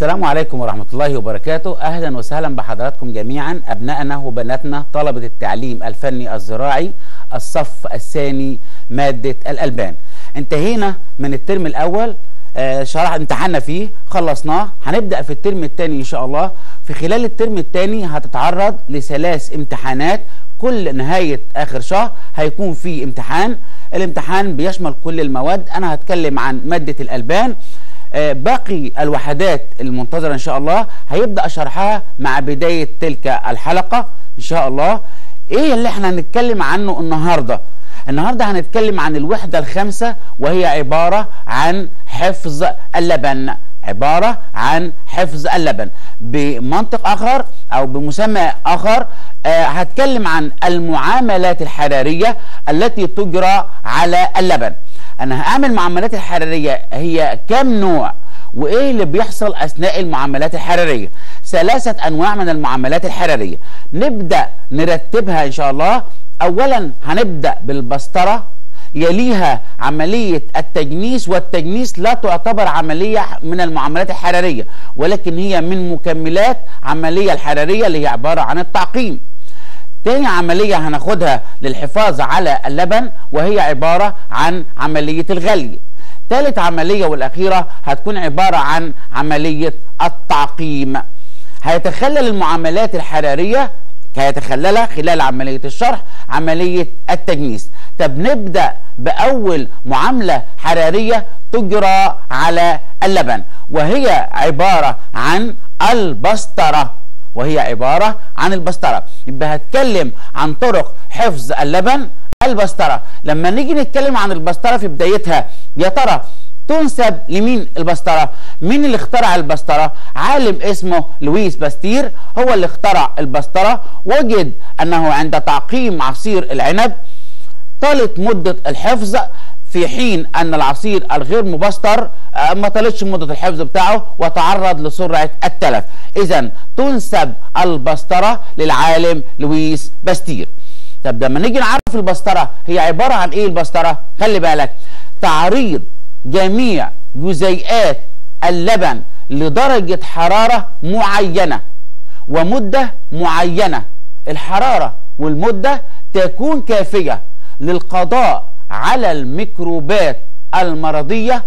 السلام عليكم ورحمة الله وبركاته أهلا وسهلا بحضراتكم جميعا أبنائنا وبناتنا طلبة التعليم الفني الزراعي الصف الثاني مادة الألبان انتهينا من الترم الأول آه، شرح امتحاننا فيه خلصناه هنبدأ في الترم الثاني إن شاء الله في خلال الترم الثاني هتتعرض لثلاث امتحانات كل نهاية آخر شهر هيكون في امتحان الامتحان بيشمل كل المواد أنا هتكلم عن مادة الألبان آه، باقي الوحدات المنتظرة إن شاء الله هيبدأ شرحها مع بداية تلك الحلقة إن شاء الله إيه اللي احنا هنتكلم عنه النهاردة النهاردة هنتكلم عن الوحدة الخامسة وهي عبارة عن حفظ اللبن عبارة عن حفظ اللبن بمنطق آخر أو بمسمى آخر آه هتكلم عن المعاملات الحرارية التي تجرى على اللبن انا هعمل معاملات الحراريه هي كام نوع وايه اللي بيحصل اثناء المعاملات الحراريه ثلاثه انواع من المعاملات الحراريه نبدا نرتبها ان شاء الله اولا هنبدا بالبسطره يليها عملية التجنيس والتجنيس لا تعتبر عملية من المعاملات الحرارية ولكن هي من مكملات عملية الحرارية اللي هي عبارة عن التعقيم تاني عملية هناخدها للحفاظ على اللبن وهي عبارة عن عملية الغلي ثالث عملية والأخيرة هتكون عبارة عن عملية التعقيم هيتخلل المعاملات الحرارية هيتخللها خلال عملية الشرح عملية التجنيس طب نبدأ بأول معاملة حرارية تجرى على اللبن وهي عبارة عن البسطرة وهي عبارة عن البسطرة يبقى هتكلم عن طرق حفظ اللبن البسطرة لما نيجي نتكلم عن البسطرة في بدايتها يا ترى تنسب لمين البسطرة مين اللي اخترع البسطرة عالم اسمه لويس باستير هو اللي اخترع البسطرة وجد انه عند تعقيم عصير العنب طالت مدة الحفظ في حين ان العصير الغير مبستر ما طالتش مدة الحفظ بتاعه وتعرض لسرعة التلف اذا تنسب البسطرة للعالم لويس باستير طب لما نيجي نعرف البسطرة هي عبارة عن ايه البسطرة خلي بالك تعريض جميع جزيئات اللبن لدرجة حرارة معينة ومدة معينة الحرارة والمدة تكون كافية للقضاء على الميكروبات المرضية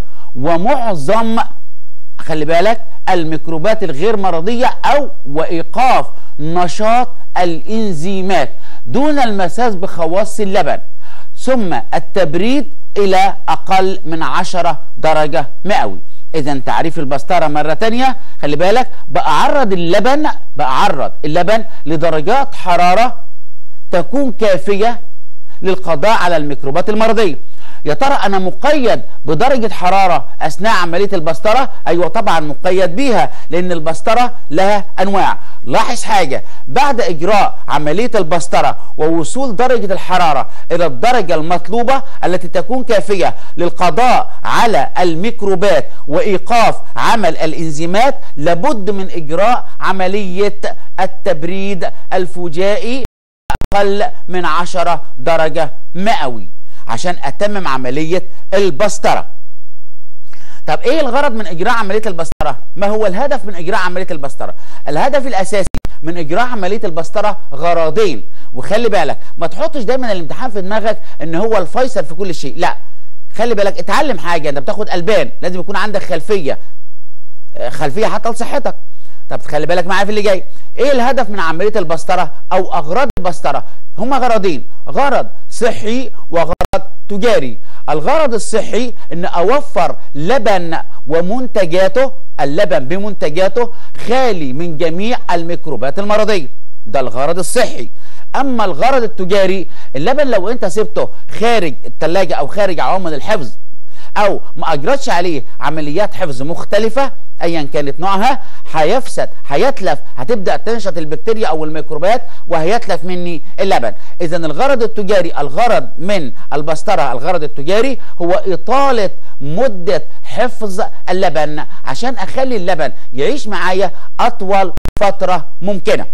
ومعظم خلي بالك الميكروبات الغير مرضية أو وإيقاف نشاط الإنزيمات دون المساس بخواص اللبن ثم التبريد إلى أقل من 10 درجة مئوي إذا تعريف البسطرة مرة تانية خلي بالك بأعرض اللبن بأعرض اللبن لدرجات حرارة تكون كافية للقضاء على الميكروبات المرضية يا ترى انا مقيد بدرجه حراره اثناء عمليه البسطره ايوه طبعا مقيد بيها لان البسطره لها انواع لاحظ حاجه بعد اجراء عمليه البسطره ووصول درجه الحراره الى الدرجه المطلوبه التي تكون كافيه للقضاء على الميكروبات وايقاف عمل الانزيمات لابد من اجراء عمليه التبريد الفجائي اقل من 10 درجه مئوي عشان اتمم عمليه البسطره طب ايه الغرض من اجراء عمليه البسطره ما هو الهدف من اجراء عمليه البسطره الهدف الاساسي من اجراء عمليه البسطره غرضين وخلي بالك ما تحطش دايما الامتحان في دماغك ان هو الفيصل في كل شيء لا خلي بالك اتعلم حاجه انت بتاخد البان لازم يكون عندك خلفيه خلفيه حتى لصحتك طب خلي بالك معايا في اللي جاي ايه الهدف من عمليه البسطره او اغراض البسطره هما غرضين غرض صحي وغرض تجاري الغرض الصحي ان اوفر لبن ومنتجاته اللبن بمنتجاته خالي من جميع الميكروبات المرضيه ده الغرض الصحي اما الغرض التجاري اللبن لو انت سبته خارج الثلاجه او خارج عوامل الحفظ او ما اجرتش عليه عمليات حفظ مختلفه ايا كانت نوعها هيفسد هيتلف هتبدا تنشط البكتيريا او الميكروبات وهيتلف مني اللبن اذا الغرض التجاري الغرض من البسطره الغرض التجاري هو اطاله مده حفظ اللبن عشان اخلي اللبن يعيش معايا اطول فتره ممكنه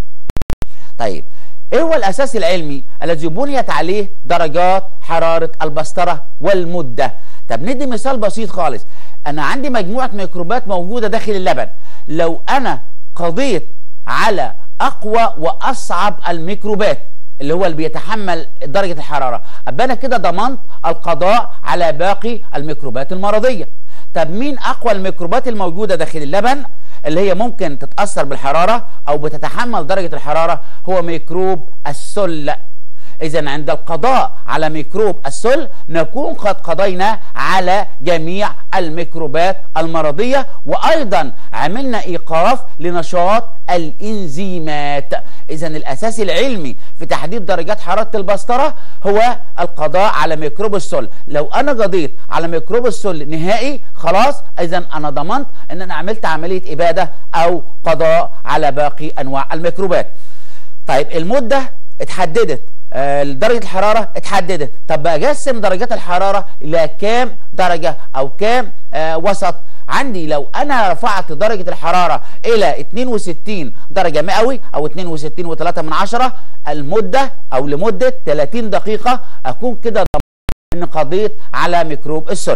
طيب ايه هو الاساس العلمي الذي بنيت عليه درجات حراره البسطره والمده طب ندي مثال بسيط خالص انا عندي مجموعه ميكروبات موجوده داخل اللبن لو انا قضيت على اقوى واصعب الميكروبات اللي هو اللي بيتحمل درجه الحراره ابقى انا كده ضمنت القضاء على باقي الميكروبات المرضيه طب مين اقوى الميكروبات الموجوده داخل اللبن اللي هي ممكن تتاثر بالحراره او بتتحمل درجه الحراره هو ميكروب السل إذا عند القضاء على ميكروب السل نكون قد قضينا على جميع الميكروبات المرضية وأيضا عملنا إيقاف لنشاط الإنزيمات إذا الأساس العلمي في تحديد درجات حرارة البسطرة هو القضاء على ميكروب السل لو أنا قضيت على ميكروب السل نهائي خلاص إذا أنا ضمنت أن أنا عملت عملية إبادة أو قضاء على باقي أنواع الميكروبات طيب المدة اتحددت آه، درجة الحرارة اتحددت طب بقسم درجات الحرارة إلى كام درجة أو كام آه وسط عندي لو أنا رفعت درجة الحرارة إلى 62 درجة مئوي أو 62 و3 من عشرة المدة أو لمدة 30 دقيقة أكون كده إن قضيت على ميكروب السل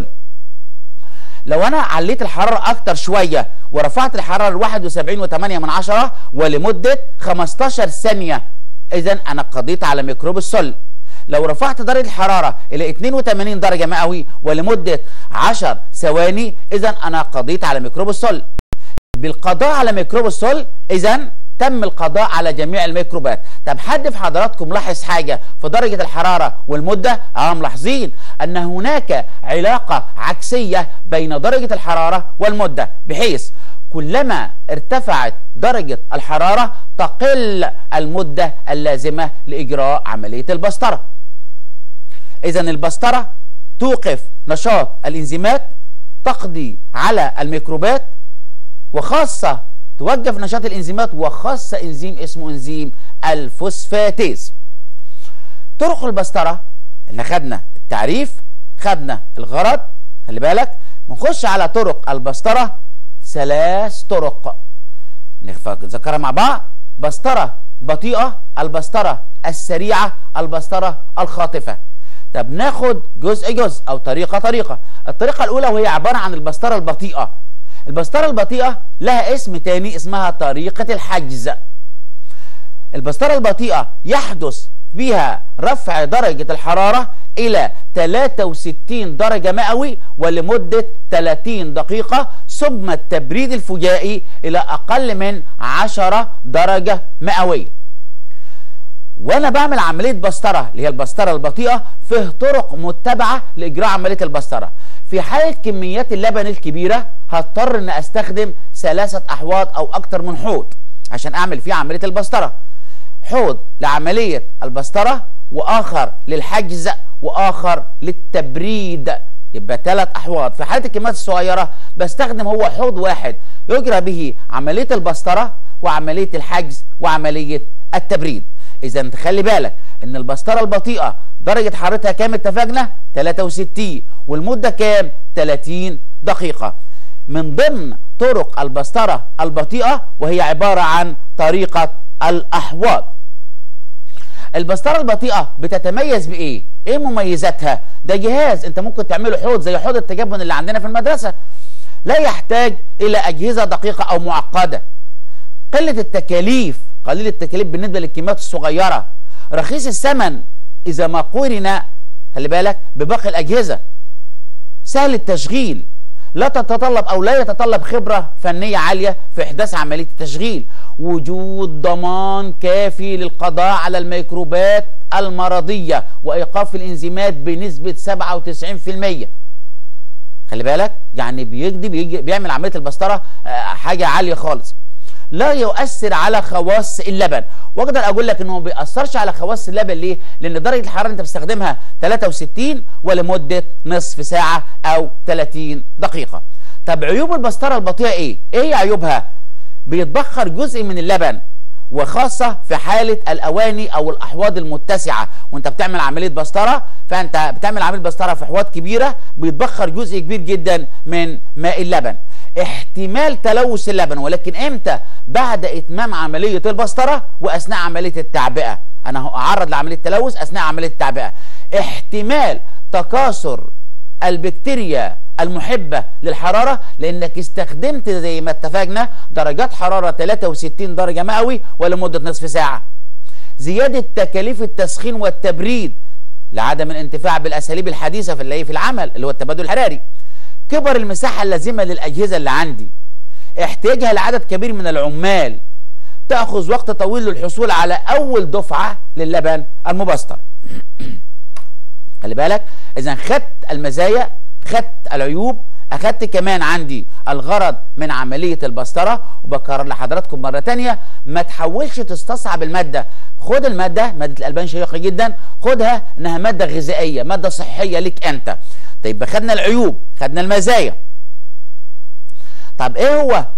لو انا عليت الحراره اكتر شويه ورفعت الحراره ل 71 و8 من عشرة ولمده 15 ثانيه اذا انا قضيت على ميكروب السل لو رفعت درجه الحراره الى 82 درجه مئوي ولمده 10 ثواني اذا انا قضيت على ميكروب السل بالقضاء على ميكروب السل اذا تم القضاء على جميع الميكروبات طب حد في حضراتكم لاحظ حاجه في درجه الحراره والمده اه ملاحظين ان هناك علاقه عكسيه بين درجه الحراره والمده بحيث كلما ارتفعت درجة الحرارة تقل المدة اللازمة لإجراء عملية البسطرة إذا البسطرة توقف نشاط الإنزيمات تقضي على الميكروبات وخاصة توقف نشاط الإنزيمات وخاصة إنزيم اسمه إنزيم الفوسفاتيز طرق البسطرة اللي خدنا التعريف خدنا الغرض خلي بالك نخش على طرق البسطرة ثلاث طرق نذكرها مع بعض بسطرة بطيئة البسطرة السريعة البسطرة الخاطفة طب ناخد جزء جزء أو طريقة طريقة الطريقة الأولى وهي عبارة عن البسطرة البطيئة البسطرة البطيئة لها اسم تاني اسمها طريقة الحجز البسطرة البطيئة يحدث بها رفع درجة الحرارة إلى 63 درجة مئوي ولمدة 30 دقيقة ثم التبريد الفجائي إلى أقل من 10 درجة مئوية وانا بعمل عمليه بسطره اللي هي البسطره البطيئه فيه طرق متبعه لاجراء عمليه البسطره في حاله كميات اللبن الكبيره هضطر ان استخدم ثلاثه احواض او اكتر من حوض عشان اعمل فيه عمليه البسطره حوض لعمليه البسطره واخر للحجز واخر للتبريد يبقى ثلاث احواض في حاله الكميات الصغيره بستخدم هو حوض واحد يجرى به عمليه البسطره وعمليه الحجز وعمليه التبريد اذا خلي بالك ان البسطره البطيئه درجه حرارتها كام اتفقنا 63 والمده كام 30 دقيقه من ضمن طرق البسطره البطيئه وهي عباره عن طريقه الاحواض البسطره البطيئه بتتميز بايه ايه مميزاتها ده جهاز انت ممكن تعمله حوض زي حوض التجبن اللي عندنا في المدرسه لا يحتاج الى اجهزه دقيقه او معقده قله التكاليف قليل التكاليف بالنسبه للكميات الصغيره رخيص الثمن اذا ما قورن خلي بالك بباقي الاجهزه سهل التشغيل لا تتطلب او لا يتطلب خبره فنيه عاليه في احداث عمليه التشغيل وجود ضمان كافي للقضاء على الميكروبات المرضيه وايقاف الانزيمات بنسبه 97% خلي بالك يعني بيجدي بيجي بيعمل عمليه البسطره حاجه عاليه خالص لا يؤثر على خواص اللبن واقدر اقول لك انه ما بيأثرش على خواص اللبن ليه لان درجه الحراره اللي انت بتستخدمها 63 ولمده نصف ساعه او 30 دقيقه طب عيوب البسطره البطيئه ايه ايه هي عيوبها بيتبخر جزء من اللبن وخاصة في حالة الأواني أو الأحواض المتسعة وأنت بتعمل عملية بسطرة فأنت بتعمل عملية بسطرة في أحواض كبيرة بيتبخر جزء كبير جدا من ماء اللبن احتمال تلوث اللبن ولكن امتى بعد اتمام عمليه البسطره واثناء عمليه التعبئه انا اعرض لعمليه تلوث اثناء عمليه التعبئه احتمال تكاثر البكتيريا المحبة للحرارة لأنك استخدمت زي ما اتفقنا درجات حرارة 63 درجة مئوي ولمدة نصف ساعة زيادة تكاليف التسخين والتبريد لعدم الانتفاع بالأساليب الحديثة في اللي في العمل اللي هو التبادل الحراري كبر المساحة اللازمة للأجهزة اللي عندي احتياجها لعدد كبير من العمال تأخذ وقت طويل للحصول على أول دفعة للبن المبستر خلي بالك إذا خدت المزايا خدت العيوب أخدت كمان عندي الغرض من عملية البسطرة وبكرر لحضراتكم مرة تانية ما تحاولش تستصعب المادة خد المادة مادة الألبان شيقة جدا خدها إنها مادة غذائية مادة صحية ليك أنت طيب خدنا العيوب خدنا المزايا طب ايه هو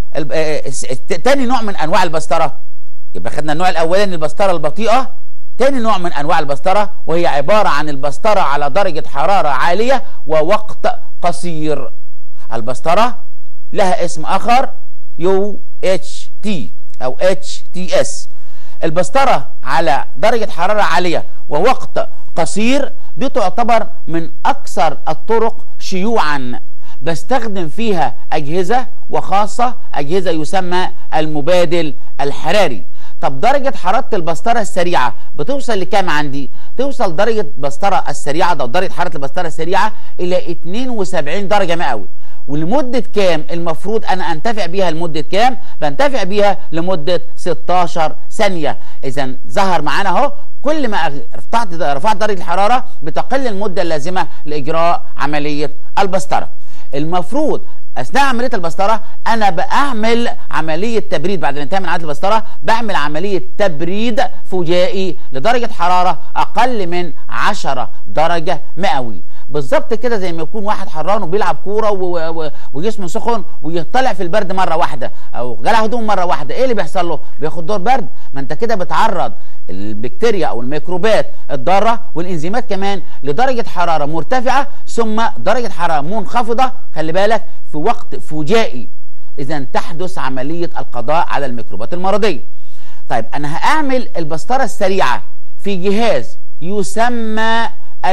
تاني نوع من انواع البسطره يبقى خدنا النوع الاولاني البسطره البطيئه تاني نوع من انواع البسطره وهي عباره عن البسطره على درجه حراره عاليه ووقت قصير البسطره لها اسم اخر يو اتش تي او اتش تي اس البسطره على درجه حراره عاليه ووقت قصير دي تعتبر من اكثر الطرق شيوعا بستخدم فيها أجهزة وخاصة أجهزة يسمى المبادل الحراري طب درجة حرارة البسطرة السريعة بتوصل لكام عندي؟ توصل درجة بسطرة السريعة ده درجة حرارة البسطرة السريعة إلى 72 درجة مئوي ولمدة كام المفروض أنا أنتفع بيها لمدة كام؟ بنتفع بيها لمدة 16 ثانية إذا ظهر معانا أهو كل ما رفعت رفعت درجة الحرارة بتقل المدة اللازمة لإجراء عملية البسطرة المفروض اثناء عمليه البسطره انا بعمل عمليه تبريد بعد الانتهاء من عمليه البسطره بعمل عمليه تبريد فجائي لدرجه حراره اقل من 10 درجه مئوي بالظبط كده زي ما يكون واحد حران وبيلعب كوره وجسمه سخن ويطلع في البرد مره واحده او جلع هدوم مره واحده ايه اللي بيحصل له بياخد دور برد ما انت كده بتعرض البكتيريا او الميكروبات الضاره والانزيمات كمان لدرجه حراره مرتفعه ثم درجه حراره منخفضه خلي بالك في وقت فجائي اذا تحدث عمليه القضاء على الميكروبات المرضيه طيب انا هاعمل البسطره السريعه في جهاز يسمى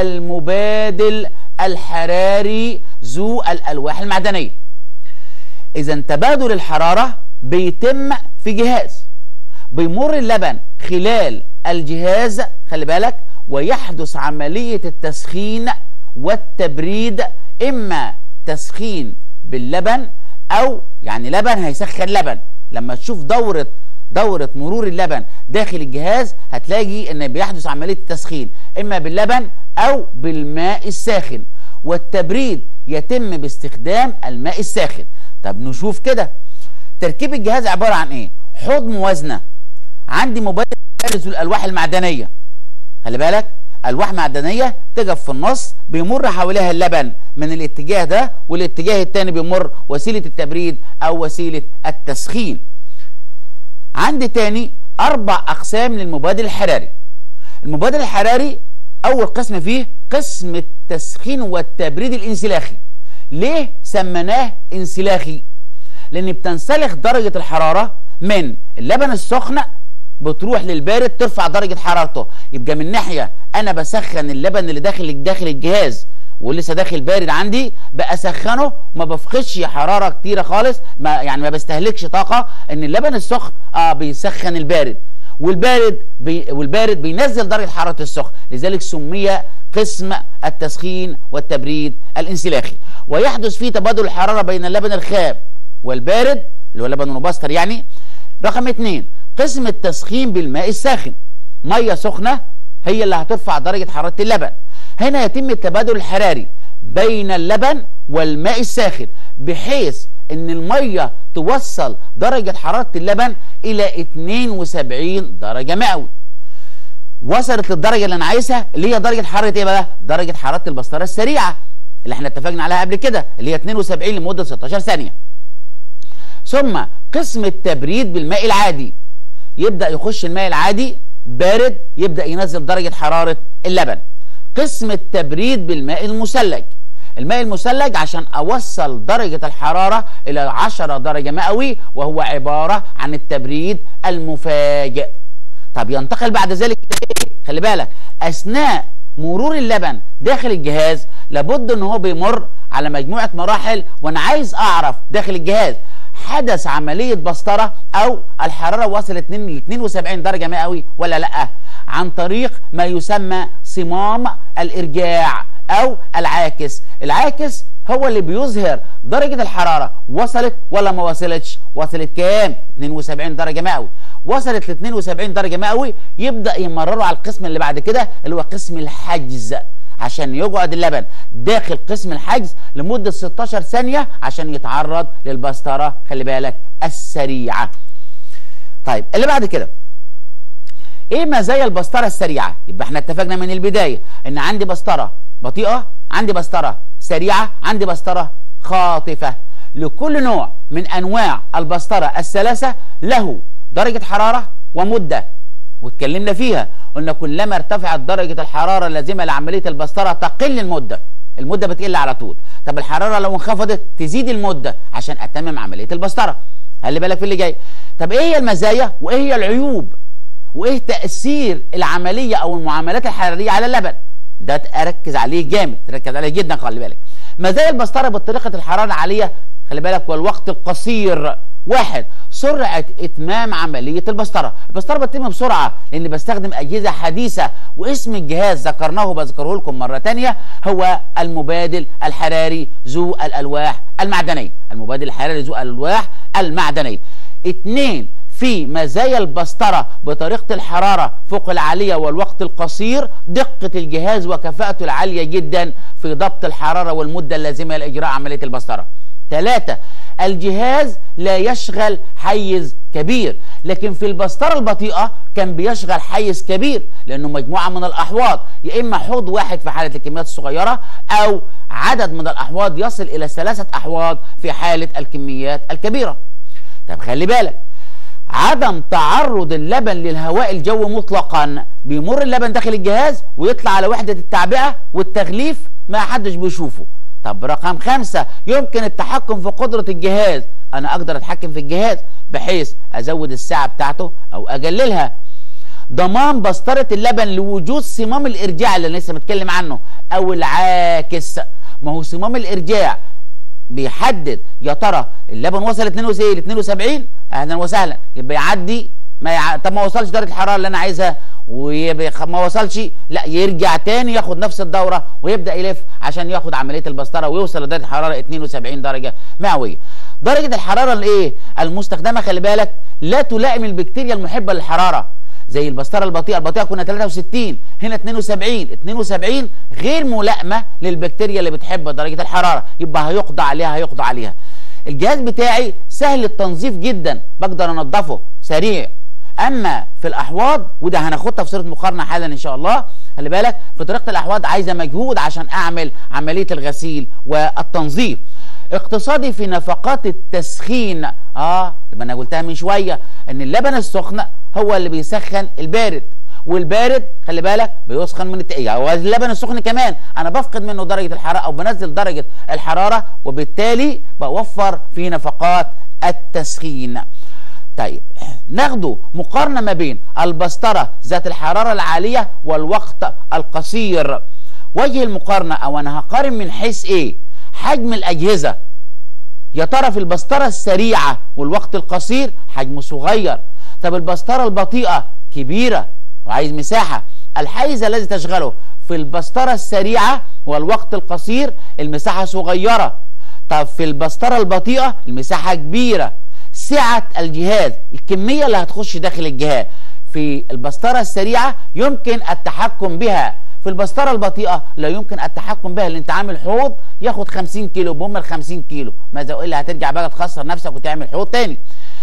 المبادل الحراري ذو الالواح المعدنيه اذا تبادل الحراره بيتم في جهاز بيمر اللبن خلال الجهاز خلي بالك ويحدث عملية التسخين والتبريد إما تسخين باللبن أو يعني لبن هيسخن لبن لما تشوف دورة دورة مرور اللبن داخل الجهاز هتلاقي ان بيحدث عملية التسخين اما باللبن او بالماء الساخن والتبريد يتم باستخدام الماء الساخن طب نشوف كده تركيب الجهاز عبارة عن ايه حوض موازنة عندي موبايل ذو الالواح المعدنيه خلي بالك الواح معدنيه تقف في النص بيمر حواليها اللبن من الاتجاه ده والاتجاه الثاني بيمر وسيله التبريد او وسيله التسخين عندي تاني اربع اقسام للمبادل الحراري المبادل الحراري اول قسم فيه قسم التسخين والتبريد الانسلاخي ليه سميناه انسلاخي لان بتنسلخ درجه الحراره من اللبن السخن بتروح للبارد ترفع درجه حرارته يبقى من ناحيه انا بسخن اللبن اللي داخل داخل الجهاز ولسه داخل بارد عندي بسخنه وما بفقدش حراره كتيره خالص ما يعني ما بستهلكش طاقه ان اللبن السخن اه بيسخن البارد والبارد بي والبارد بينزل درجه حراره السخن لذلك سمي قسم التسخين والتبريد الانسلاخي ويحدث فيه تبادل الحراره بين اللبن الخام والبارد اللي هو اللبن المبستر يعني رقم اثنين قسم التسخين بالماء الساخن ميه سخنه هي اللي هترفع درجه حراره اللبن هنا يتم التبادل الحراري بين اللبن والماء الساخن بحيث ان الميه توصل درجه حراره اللبن الى 72 درجه مئوي وصلت للدرجه اللي انا عايزها اللي هي درجه حراره ايه بقى درجه حراره البسطره السريعه اللي احنا اتفقنا عليها قبل كده اللي هي 72 لمده 16 ثانيه ثم قسم التبريد بالماء العادي يبدا يخش الماء العادي بارد يبدا ينزل درجه حراره اللبن قسم التبريد بالماء المثلج الماء المثلج عشان اوصل درجه الحراره الى 10 درجه مئوي وهو عباره عن التبريد المفاجئ طب ينتقل بعد ذلك ايه خلي بالك اثناء مرور اللبن داخل الجهاز لابد ان هو بيمر على مجموعه مراحل وانا عايز اعرف داخل الجهاز حدث عمليه بسطره او الحراره وصلت ل 72 درجه مئوي ولا لا عن طريق ما يسمى صمام الارجاع او العاكس العاكس هو اللي بيظهر درجة الحرارة وصلت ولا ما وصلتش وصلت كام 72 درجة مئوي وصلت ل 72 درجة مئوي يبدأ يمرروا على القسم اللي بعد كده اللي هو قسم الحجز عشان يقعد اللبن داخل قسم الحجز لمدة 16 ثانية عشان يتعرض للبسطرة خلي بالك السريعة طيب اللي بعد كده ايه مزايا البسطرة السريعة يبقى احنا اتفقنا من البداية ان عندي بسطرة بطيئة عندي بسطرة سريعة عندي بسطرة خاطفة لكل نوع من أنواع البسطرة الثلاثة له درجة حرارة ومدة واتكلمنا فيها قلنا كلما ارتفعت درجة الحرارة اللازمة لعملية البسطرة تقل المدة المدة بتقل على طول طب الحرارة لو انخفضت تزيد المدة عشان أتمم عملية البسطرة خلي بالك في اللي جاي طب ايه هي المزايا وايه هي العيوب وايه تأثير العملية او المعاملات الحرارية على اللبن ده اركز عليه جامد تركز عليه جدا خلي بالك مزايا البسطره بطريقه الحراره العاليه خلي بالك والوقت القصير واحد سرعة إتمام عملية البسطرة البسطرة بتتم بسرعة لأن بستخدم أجهزة حديثة واسم الجهاز ذكرناه بذكره لكم مرة تانية هو المبادل الحراري ذو الألواح المعدنية المبادل الحراري ذو الألواح المعدنية اتنين في مزايا البسطرة بطريقة الحرارة فوق العالية والوقت القصير دقة الجهاز وكفاءته العالية جدا في ضبط الحرارة والمدة اللازمة لإجراء عملية البسطرة ثلاثة الجهاز لا يشغل حيز كبير لكن في البسطرة البطيئة كان بيشغل حيز كبير لأنه مجموعة من الأحواض يا إما حوض واحد في حالة الكميات الصغيرة أو عدد من الأحواض يصل إلى ثلاثة أحواض في حالة الكميات الكبيرة طب خلي بالك عدم تعرض اللبن للهواء الجوي مطلقا بيمر اللبن داخل الجهاز ويطلع على وحدة التعبئة والتغليف ما حدش بيشوفه طب رقم خمسة يمكن التحكم في قدرة الجهاز أنا أقدر أتحكم في الجهاز بحيث أزود الساعة بتاعته أو أقللها ضمان بسطرة اللبن لوجود صمام الإرجاع اللي لسه متكلم عنه أو العاكس ما هو صمام الإرجاع بيحدد يا ترى اللبن وصل 72 72 اهلا وسهلا يبقى يعدي ما يع... طب ما وصلش درجه الحراره اللي انا عايزها ويبقى ما وصلش لا يرجع تاني ياخد نفس الدوره ويبدا يلف عشان ياخد عمليه البسطره ويوصل لدرجه حراره 72 درجه مئويه درجه الحراره الايه المستخدمه خلي بالك لا تلائم البكتيريا المحبه للحراره زي البسطره البطيئه البطيئه كنا 63 هنا 72 72 غير ملائمه للبكتيريا اللي بتحب درجه الحراره يبقى هيقضى عليها هيقضى عليها الجهاز بتاعي سهل التنظيف جدا بقدر انضفه سريع اما في الاحواض وده هناخدها في صوره مقارنه حالا ان شاء الله خلي بالك في طريقه الاحواض عايزه مجهود عشان اعمل عمليه الغسيل والتنظيف اقتصادي في نفقات التسخين اه يبقى انا قلتها من شويه ان اللبن السخن هو اللي بيسخن البارد والبارد خلي بالك بيسخن من التقية واللبن السخن كمان انا بفقد منه درجة الحرارة او بنزل درجة الحرارة وبالتالي بوفر في نفقات التسخين طيب ناخده مقارنة ما بين البسطرة ذات الحرارة العالية والوقت القصير وجه المقارنة او انا هقارن من حيث ايه حجم الاجهزة يا ترى في البسطرة السريعة والوقت القصير حجمه صغير طب البسطرة البطيئة كبيرة وعايز مساحة الحيز الذي تشغله في البسطرة السريعة والوقت القصير المساحة صغيرة طب في البسطرة البطيئة المساحة كبيرة سعة الجهاز الكمية اللي هتخش داخل الجهاز في البسطرة السريعة يمكن التحكم بها في البسطرة البطيئة لا يمكن التحكم بها لان انت عامل حوض ياخد 50 كيلو بهم ال 50 كيلو ماذا الا هترجع بقى تخسر نفسك وتعمل حوض تاني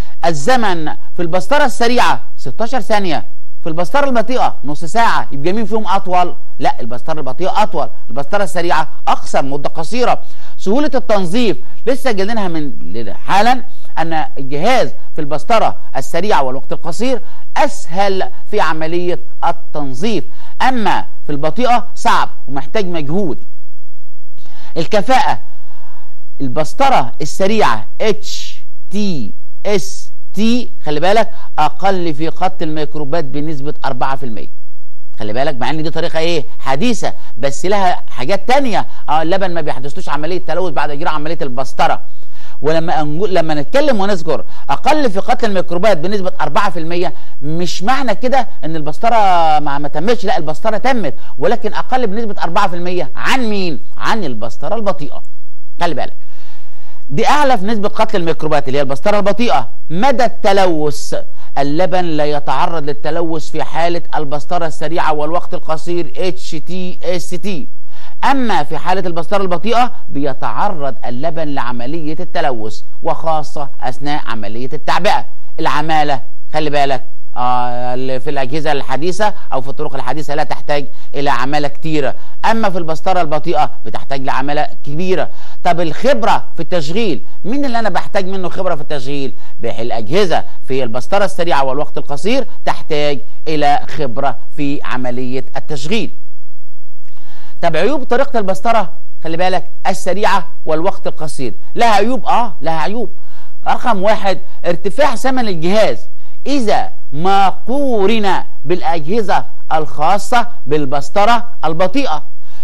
الزمن في البسطرة السريعة 16 ثانية في البسطرة البطيئة نص ساعة يبقى مين فيهم أطول؟ لا البسطرة البطيئة أطول، البسطرة السريعة أقصر مدة قصيرة. سهولة التنظيف لسه جايلينها من حالا أن الجهاز في البسطرة السريعة والوقت القصير أسهل في عملية التنظيف، أما في البطيئة صعب ومحتاج مجهود. الكفاءة البسطرة السريعة اتش تي اس تي خلي بالك اقل في قتل الميكروبات بنسبه 4% خلي بالك مع ان دي طريقه ايه حديثه بس لها حاجات تانية اه اللبن ما بيحدثلوش عمليه تلوث بعد اجراء عمليه البسطره ولما نقول لما نتكلم ونذكر اقل في قتل الميكروبات بنسبه 4% مش معنى كده ان البسطره ما, ما تمتش لا البسطره تمت ولكن اقل بنسبه 4% عن مين؟ عن البسطره البطيئه خلي بالك دي اعلى في نسبه قتل الميكروبات اللي هي البسطره البطيئه مدى التلوث اللبن لا يتعرض للتلوث في حاله البسطره السريعه والوقت القصير اتش تي اس تي اما في حاله البسطره البطيئه بيتعرض اللبن لعمليه التلوث وخاصه اثناء عمليه التعبئه العماله خلي بالك آه في الاجهزه الحديثه او في الطرق الحديثه لا تحتاج الى عماله كتيره اما في البسطره البطيئه بتحتاج لعماله كبيره طب الخبره في التشغيل مين اللي انا بحتاج منه خبره في التشغيل الاجهزه في البسطره السريعه والوقت القصير تحتاج الى خبره في عمليه التشغيل طب عيوب طريقه البسطره خلي بالك السريعه والوقت القصير لها عيوب اه لها عيوب رقم واحد ارتفاع ثمن الجهاز اذا ما قورن بالاجهزه الخاصه بالبسطره البطيئه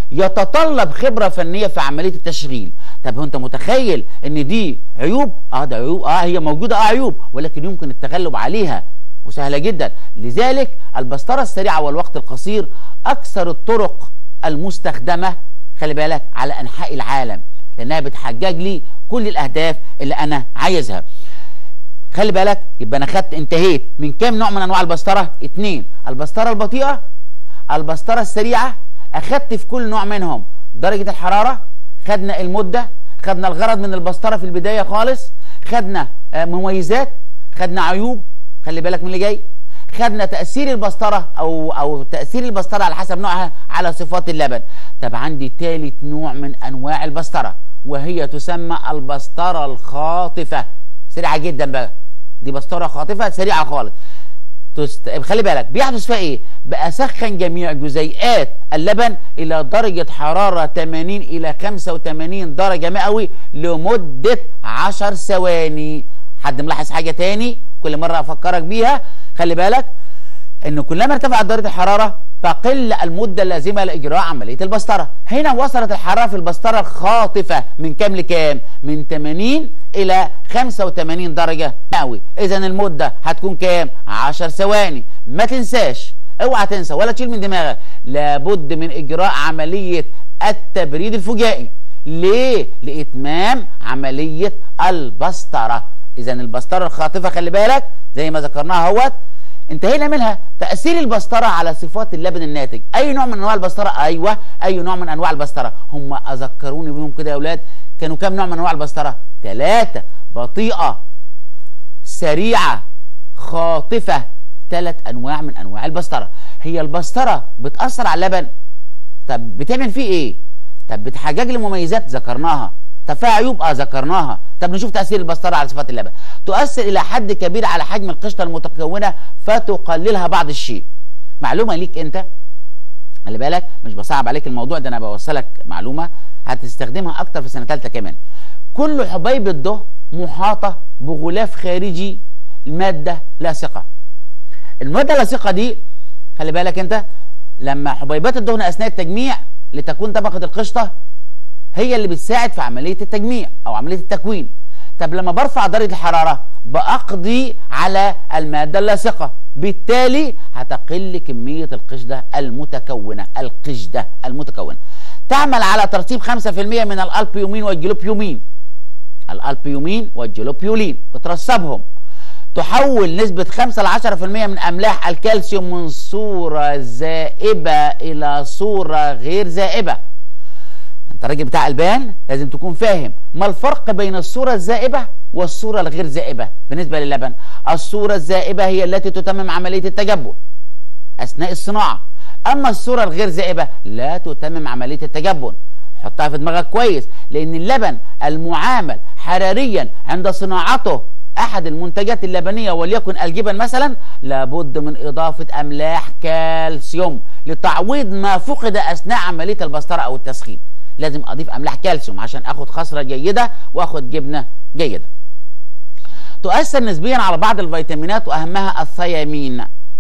يتطلب خبره فنيه في عمليه التشغيل طب هو انت متخيل ان دي عيوب اه ده عيوب اه هي موجوده اه عيوب ولكن يمكن التغلب عليها وسهله جدا لذلك البسطره السريعه والوقت القصير اكثر الطرق المستخدمه خلي بالك على انحاء العالم لانها بتحجج لي كل الاهداف اللي انا عايزها خلي بالك يبقى انا خدت انتهيت من كام نوع من انواع البسطره اتنين البسطره البطيئه البسطره السريعه اخدت في كل نوع منهم درجه الحراره خدنا المده خدنا الغرض من البسطره في البدايه خالص خدنا مميزات خدنا عيوب خلي بالك من اللي جاي خدنا تاثير البسطره او او تاثير البسطره على حسب نوعها على صفات اللبن طب عندي ثالث نوع من انواع البسطره وهي تسمى البسطره الخاطفه سريعه جدا بقى دي بسطره خاطفه سريعه خالص تست... خلي بالك بيحدث فيها ايه بأسخن جميع جزيئات اللبن الى درجة حرارة 80 الى 85 درجة مئوي لمدة 10 ثواني حد ملاحظ حاجة تاني كل مرة افكرك بيها خلي بالك ان كلما ارتفعت درجة الحرارة تقل المدة اللازمة لإجراء عملية البسطرة هنا وصلت الحرارة في البسطرة الخاطفة من كام لكام من 80 إلى 85 درجة مئوي إذا المدة هتكون كام 10 ثواني ما تنساش اوعى تنسى ولا تشيل من دماغك لابد من إجراء عملية التبريد الفجائي ليه لإتمام عملية البسطرة إذا البسطرة الخاطفة خلي بالك زي ما ذكرناها اهوت انتهينا منها تأثير البسطرة على صفات اللبن الناتج أي نوع من أنواع البسطرة أيوة أي نوع من أنواع البسطرة هم أذكروني بيهم كده يا أولاد كانوا كام نوع من أنواع البسطرة ثلاثة بطيئة سريعة خاطفة ثلاث أنواع من أنواع البسطرة هي البسطرة بتأثر على اللبن طب بتعمل فيه إيه طب بتحجج لي مميزات ذكرناها طب فيها عيوب اه ذكرناها طب نشوف تاثير البسطره على صفات اللبن تؤثر الى حد كبير على حجم القشطه المتكونه فتقللها بعض الشيء معلومه ليك انت خلي بالك مش بصعب عليك الموضوع ده انا بوصلك معلومه هتستخدمها اكتر في سنه ثالثه كمان كل حبيب الدهن محاطه بغلاف خارجي ماده لاصقه الماده اللاصقه دي خلي بالك انت لما حبيبات الدهن اثناء التجميع لتكون طبقه القشطه هي اللي بتساعد في عمليه التجميع او عمليه التكوين طب لما برفع درجه الحراره بقضي على الماده اللاصقه بالتالي هتقل كميه القشده المتكونه القشده المتكونه تعمل على ترطيب 5% من الالبيومين والجلوبيومين الالبيومين والجلوبيولين بترسبهم تحول نسبة 5 ل 10% من أملاح الكالسيوم من صورة زائبة إلى صورة غير زائبة انت راجل بتاع البان لازم تكون فاهم ما الفرق بين الصورة الزائبة والصورة الغير زائبة بالنسبة للبن الصورة الزائبة هي التي تتمم عملية التجبؤ أثناء الصناعة أما الصورة الغير زائبة لا تتمم عملية التجبؤ حطها في دماغك كويس لأن اللبن المعامل حراريا عند صناعته أحد المنتجات اللبنية وليكن الجبن مثلا لابد من إضافة أملاح كالسيوم لتعويض ما فقد أثناء عملية البسطرة أو التسخين لازم اضيف املاح كالسيوم عشان اخد خصره جيده واخد جبنه جيده تؤثر نسبيا على بعض الفيتامينات واهمها الثيامين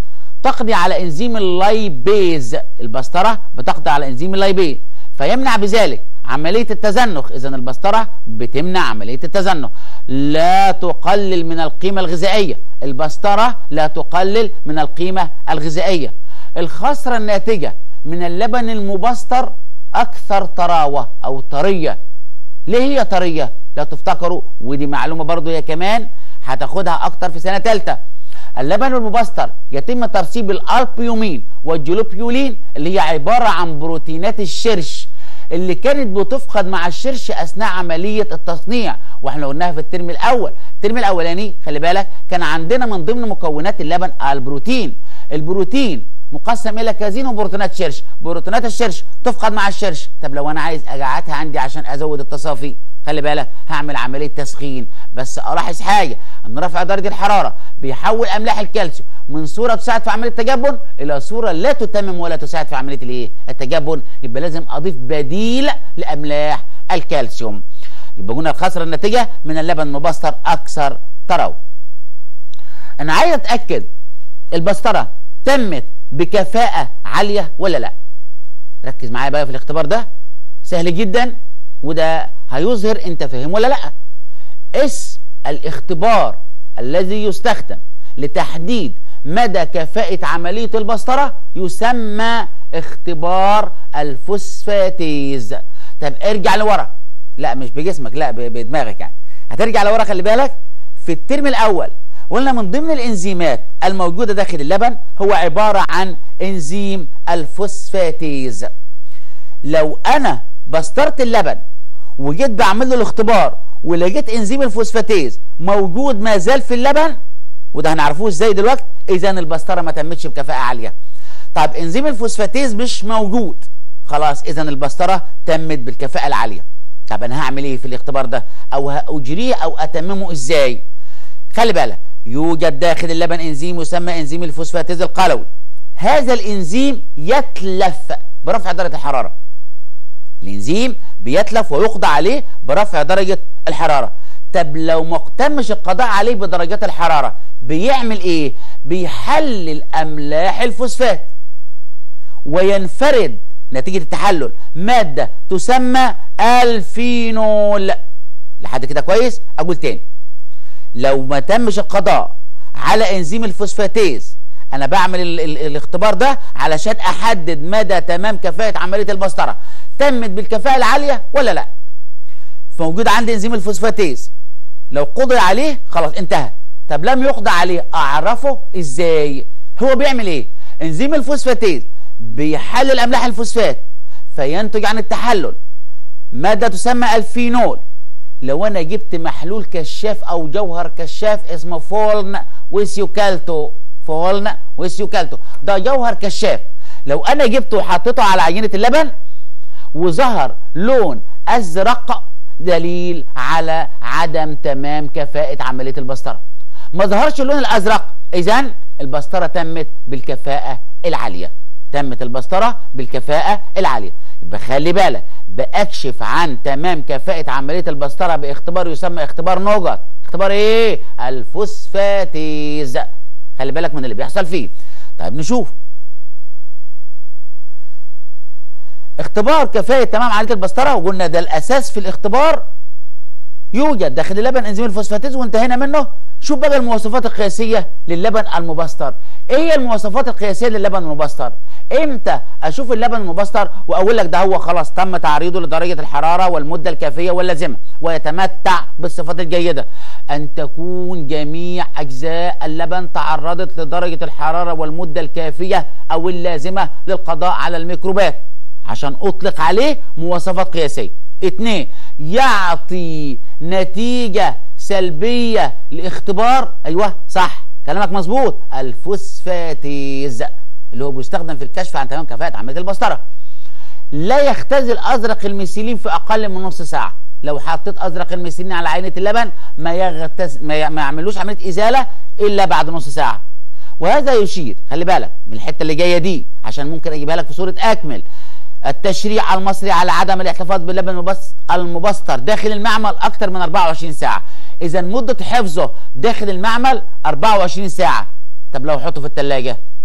تقضي على انزيم اللايبيز البسطره بتقضي على انزيم اللايبيز فيمنع بذلك عمليه التزنخ اذا البسطره بتمنع عمليه التزنخ لا تقلل من القيمه الغذائيه البسطره لا تقلل من القيمه الغذائيه الخصره الناتجه من اللبن المبستر اكثر طراوه او طريه ليه هي طريه لا تفتكروا ودي معلومه برضو هي كمان هتاخدها اكتر في سنه ثالثه اللبن المبستر يتم ترسيب الالبيومين والجلوبيولين اللي هي عباره عن بروتينات الشرش اللي كانت بتفقد مع الشرش اثناء عمليه التصنيع واحنا قلناها في الترم الاول الترم الاولاني خلي بالك كان عندنا من ضمن مكونات اللبن البروتين البروتين مقسم الى كازين وبروتينات شرش بروتينات الشرش تفقد مع الشرش طب لو انا عايز اجعتها عندي عشان ازود التصافي خلي بالك هعمل عمليه تسخين بس الاحظ حاجه ان رفع درجه الحراره بيحول املاح الكالسيوم من صوره تساعد في عمليه التجبن الى صوره لا تتمم ولا تساعد في عمليه الايه التجبن يبقى لازم اضيف بديل لاملاح الكالسيوم يبقى قلنا الخساره الناتجه من اللبن المبستر اكثر طراوه انا عايز اتاكد البسطره تمت بكفاءه عاليه ولا لا ركز معايا بقى في الاختبار ده سهل جدا وده هيظهر انت فاهم ولا لا اسم الاختبار الذي يستخدم لتحديد مدى كفاءة عملية البسطرة يسمى اختبار الفوسفاتيز طب ارجع لورا لا مش بجسمك لا بدماغك يعني هترجع لورا خلي بالك في الترم الاول قلنا من ضمن الانزيمات الموجودة داخل اللبن هو عبارة عن انزيم الفوسفاتيز لو انا بسترت اللبن وجيت بعمل له الاختبار ولقيت انزيم الفوسفاتيز موجود ما زال في اللبن وده هنعرفوه ازاي دلوقتي اذا البسطره ما تمتش بكفاءه عاليه طب انزيم الفوسفاتيز مش موجود خلاص اذا البسطره تمت بالكفاءه العاليه طب انا هعمل ايه في الاختبار ده او هاجريه او اتممه ازاي خلي بالك يوجد داخل اللبن انزيم يسمى انزيم الفوسفاتيز القلوي هذا الانزيم يتلف برفع درجه الحراره الانزيم بيتلف ويقضى عليه برفع درجه الحراره طب لو ما اقتمش القضاء عليه بدرجات الحراره بيعمل ايه بيحلل املاح الفوسفات وينفرد نتيجه التحلل ماده تسمى الفينول لحد كده كويس اقول تاني لو ما تمش القضاء على انزيم الفوسفاتيز انا بعمل ال ال الاختبار ده علشان احدد مدى تمام كفاءه عمليه البسطره تمت بالكفاءه العاليه ولا لا فموجود عندي انزيم الفوسفاتيز لو قضي عليه خلاص انتهى طب لم يقضى عليه اعرفه ازاي هو بيعمل ايه انزيم الفوسفاتيز بيحلل املاح الفوسفات فينتج عن التحلل ماده تسمى الفينول لو انا جبت محلول كشاف او جوهر كشاف اسمه فولن ويسيوكالتو فولن ويسيوكالتو ده جوهر كشاف لو انا جبته وحطيته على عينه اللبن وظهر لون ازرق دليل على عدم تمام كفاءة عملية البسطرة ما ظهرش اللون الازرق اذا البسطرة تمت بالكفاءة العالية تمت البسطرة بالكفاءة العالية يبقى خلي بالك باكشف عن تمام كفاءة عملية البسطرة باختبار يسمى اختبار نوجت اختبار ايه الفوسفاتيز خلي بالك من اللي بيحصل فيه طيب نشوف اختبار كفاءة تمام عملية البسطرة وقلنا ده الأساس في الاختبار يوجد داخل اللبن انزيم الفوسفاتيز وانتهينا منه شوف بقى المواصفات القياسية للبن المبستر ايه هي المواصفات القياسية للبن المبستر امتى اشوف اللبن المبستر واقول لك ده هو خلاص تم تعريضه لدرجة الحرارة والمدة الكافية واللازمة ويتمتع بالصفات الجيدة ان تكون جميع اجزاء اللبن تعرضت لدرجة الحرارة والمدة الكافية او اللازمة للقضاء على الميكروبات عشان اطلق عليه مواصفات قياسيه اتنين يعطي نتيجه سلبيه لاختبار ايوه صح كلامك مظبوط الفوسفاتيز اللي هو بيستخدم في الكشف عن تمام كفاءه عمليه البسطره لا يختزل ازرق الميثيلين في اقل من نص ساعه لو حطيت ازرق الميثيلين على عينه اللبن ما يغتز ما يعملوش عمليه ازاله الا بعد نص ساعه وهذا يشير خلي بالك من الحته اللي جايه دي عشان ممكن اجيبها لك في صوره اكمل التشريع المصري على عدم الاحتفاظ باللبن المبستر داخل المعمل اكثر من 24 ساعه اذا مده حفظه داخل المعمل 24 ساعه طب لو حطه في الثلاجه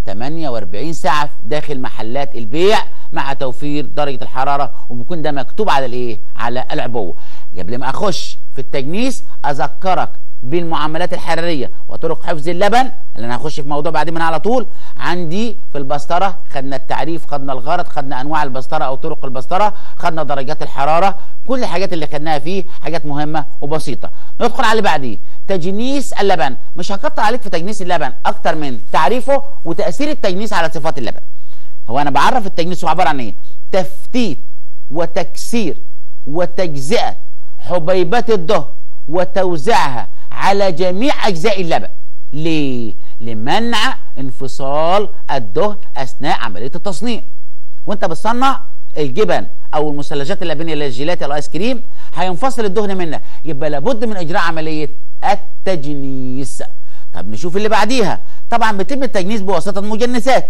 48 ساعه داخل محلات البيع مع توفير درجه الحراره وبيكون ده مكتوب على الايه على العبوه قبل ما اخش في التجنيس اذكرك بالمعاملات الحراريه وطرق حفظ اللبن اللي انا هخش في موضوع بعدين منها على طول عندي في البسطره خدنا التعريف خدنا الغرض خدنا انواع البسطره او طرق البسطره خدنا درجات الحراره كل الحاجات اللي خدناها فيه حاجات مهمه وبسيطه ندخل على اللي بعديه تجنيس اللبن مش هكتر عليك في تجنيس اللبن اكتر من تعريفه وتاثير التجنيس على صفات اللبن هو انا بعرف التجنيس هو عباره عن ايه تفتيت وتكسير وتجزئه حبيبات الدهن وتوزيعها على جميع اجزاء اللبن ليه لمنع انفصال الدهن اثناء عمليه التصنيع وانت بتصنع الجبن او المثلجات اللبنيه اللي الجيلاتي الايس كريم هينفصل الدهن منها يبقى لابد من اجراء عمليه التجنيس طب نشوف اللي بعديها طبعا بيتم التجنيس بواسطه المجنسات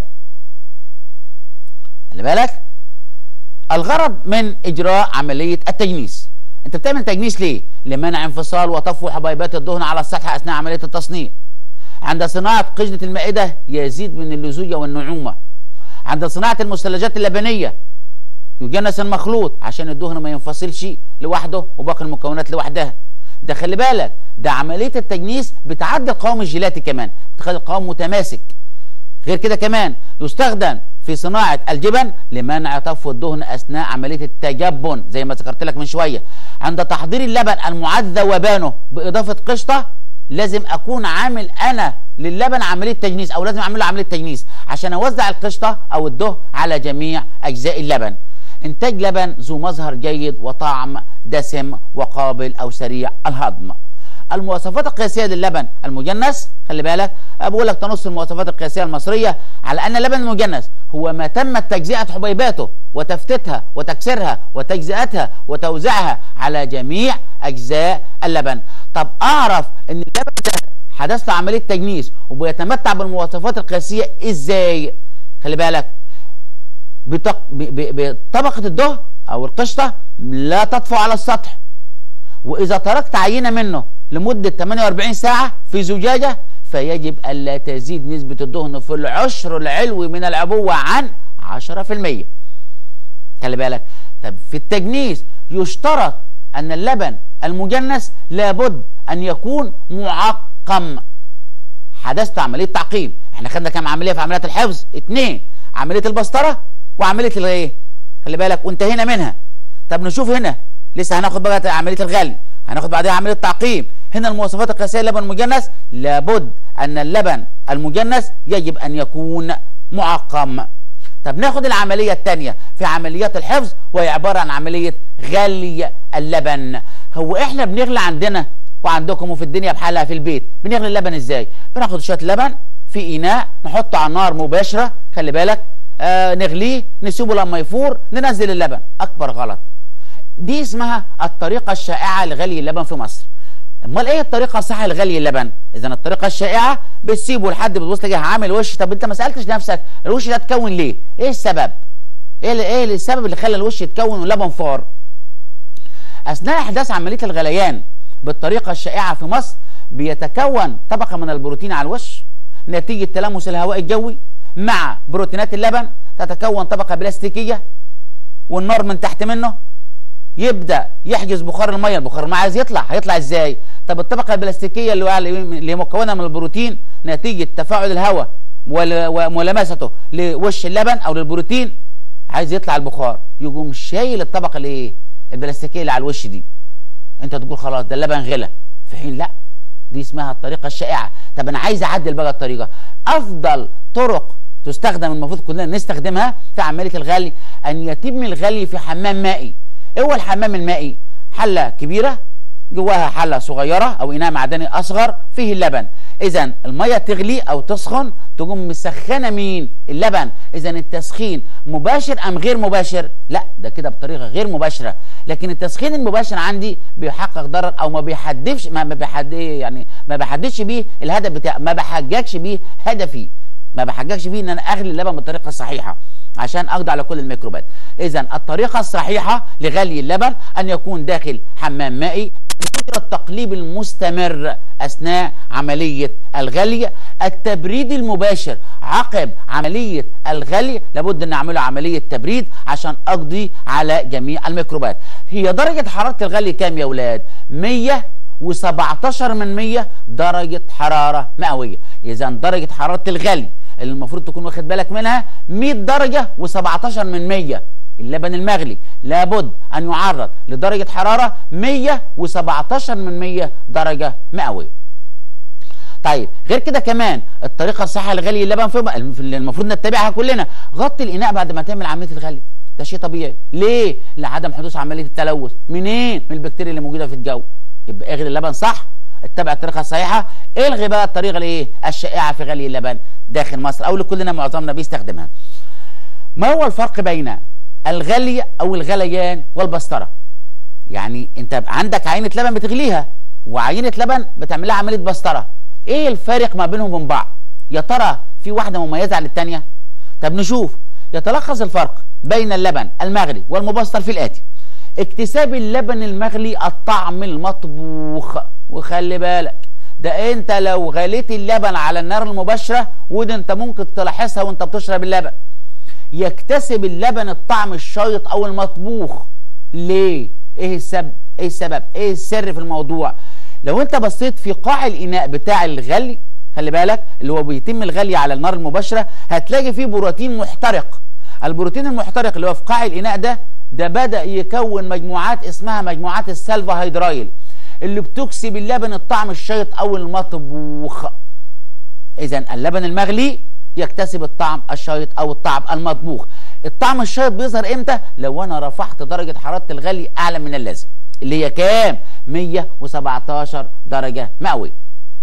خلي بالك الغرض من اجراء عمليه التجنيس انت بتعمل تجنيس ليه لمنع انفصال وطفو حبيبات الدهن على السطح اثناء عمليه التصنيع عند صناعه قشره المائده يزيد من اللزوجه والنعومه عند صناعه المثلجات اللبنيه يجنس المخلوط عشان الدهن ما ينفصلش لوحده وباقي المكونات لوحدها ده خلي بالك ده عمليه التجنيس بتعدل قوام الجيلاتي كمان بتخلي القوام متماسك غير كده كمان يستخدم في صناعة الجبن لمنع طفو الدهن أثناء عملية التجبن زي ما ذكرت لك من شوية عند تحضير اللبن المعد ذوبانه بإضافة قشطة لازم أكون عامل أنا للبن عملية تجنيس أو لازم أعمل له عملية تجنيس عشان أوزع القشطة أو الدهن على جميع أجزاء اللبن إنتاج لبن ذو مظهر جيد وطعم دسم وقابل أو سريع الهضم المواصفات القياسيه للبن المجنس خلي بالك بقول لك تنص المواصفات القياسيه المصريه على ان اللبن المجنس هو ما تمت تجزئه حبيباته وتفتيتها وتكسيرها وتجزئتها وتوزيعها على جميع اجزاء اللبن طب اعرف ان اللبن ده حدث له عمليه تجنيس وبيتمتع بالمواصفات القياسيه ازاي خلي بالك بطق... ب... ب... بطبقه الدهن او القشطه لا تطفو على السطح واذا تركت عينه منه لمدة 48 ساعة في زجاجة فيجب ألا تزيد نسبة الدهن في العشر العلوي من العبوة عن 10% خلي بالك طب في التجنيس يشترط أن اللبن المجنس لابد أن يكون معقم حدثت عملية تعقيم احنا خدنا كام عملية في عمليات الحفظ اتنين عملية البسطرة وعملية الايه خلي بالك وانتهينا منها طب نشوف هنا لسه هناخد بقى عملية الغلي هناخد بعدها عمليه تعقيم هنا المواصفات القياسيه للبن المجنس لابد ان اللبن المجنس يجب ان يكون معقم طب ناخد العمليه الثانيه في عمليات الحفظ وهي عباره عن عمليه غلي اللبن هو احنا بنغلي عندنا وعندكم وفي الدنيا بحالها في البيت بنغلي اللبن ازاي بناخد شويه لبن في اناء نحطه على النار مباشره خلي بالك آه نغليه نسيبه لما يفور ننزل اللبن اكبر غلط دي اسمها الطريقة الشائعة لغلي اللبن في مصر امال ايه الطريقة الصحيحة لغلي اللبن اذا الطريقة الشائعة بتسيبه لحد بتبص تلاقيه عامل وش طب انت ما سألتش نفسك الوش ده اتكون ليه ايه السبب ايه اللي ايه السبب اللي خلى الوش يتكون واللبن فار اثناء احداث عملية الغليان بالطريقة الشائعة في مصر بيتكون طبقة من البروتين على الوش نتيجة تلامس الهواء الجوي مع بروتينات اللبن تتكون طبقة بلاستيكية والنار من تحت منه يبدا يحجز بخار الميه البخار الميه عايز يطلع هيطلع ازاي طب الطبقه البلاستيكيه اللي اللي مكونه من البروتين نتيجه تفاعل الهواء وملامسته لوش اللبن او للبروتين عايز يطلع البخار يقوم شايل الطبقه الايه البلاستيكيه اللي على الوش دي انت تقول خلاص ده اللبن غلى في حين لا دي اسمها الطريقه الشائعه طب انا عايز اعدل بقى الطريقه افضل طرق تستخدم المفروض كلنا نستخدمها في عمليه الغلي ان يتم الغلي في حمام مائي هو الحمام المائي حلة كبيرة جواها حلة صغيرة أو إناء معدني أصغر فيه اللبن إذا المية تغلي أو تسخن تقوم مسخنة مين اللبن إذا التسخين مباشر أم غير مباشر لا ده كده بطريقة غير مباشرة لكن التسخين المباشر عندي بيحقق ضرر أو ما بيحدفش ما بيحد يعني ما بحددش بيه الهدف بتاعي ما بحججش بيه هدفي ما بحججش بيه ان انا اغلي اللبن بالطريقه الصحيحه عشان اقضي على كل الميكروبات اذا الطريقه الصحيحه لغلي اللبن ان يكون داخل حمام مائي يجرى التقليب المستمر اثناء عمليه الغلي التبريد المباشر عقب عمليه الغلي لابد ان اعمله عمليه تبريد عشان اقضي على جميع الميكروبات هي درجه حراره الغلي كام يا اولاد 100 و17 من 100 درجة حرارة مئوية إذا درجة حرارة الغلي اللي المفروض تكون واخد بالك منها 100 درجة و17 من 100 اللبن المغلي لابد أن يعرض لدرجة حرارة 117 من 100 درجة مئوية طيب غير كده كمان الطريقة الصحيحة لغلي اللبن في المفروض نتبعها كلنا غطي الإناء بعد ما تعمل عملية الغلي ده شيء طبيعي ليه؟ لعدم حدوث عملية التلوث منين؟ من البكتيريا اللي موجودة في الجو يبقى اغلي اللبن صح اتبع الطريقه الصحيحه الغي بقى الطريقه الايه الشائعه في غلي اللبن داخل مصر او اللي كلنا معظمنا بيستخدمها ما هو الفرق بين الغلي او الغليان والبسطره يعني انت عندك عينه لبن بتغليها وعينه لبن بتعمل لها عمليه بسطره ايه الفارق ما بينهم وبين بعض يا ترى في واحده مميزه عن الثانيه طب نشوف يتلخص الفرق بين اللبن المغلي والمبستر في الاتي اكتساب اللبن المغلي الطعم المطبوخ وخلي بالك ده انت لو غليت اللبن على النار المباشرة ودي انت ممكن تلاحظها وانت بتشرب اللبن يكتسب اللبن الطعم الشايط او المطبوخ ليه ايه السبب ايه السبب ايه السر في الموضوع لو انت بصيت في قاع الاناء بتاع الغلي خلي بالك اللي هو بيتم الغلي على النار المباشرة هتلاقي فيه بروتين محترق البروتين المحترق اللي هو في قاع الاناء ده ده بدأ يكون مجموعات اسمها مجموعات السلفا هيدرايل اللي بتكسب اللبن الطعم الشيط او المطبوخ اذا اللبن المغلي يكتسب الطعم الشيط او الطعم المطبوخ الطعم الشيط بيظهر امتى لو انا رفعت درجه حراره الغلي اعلى من اللازم اللي هي كام 117 درجه مئويه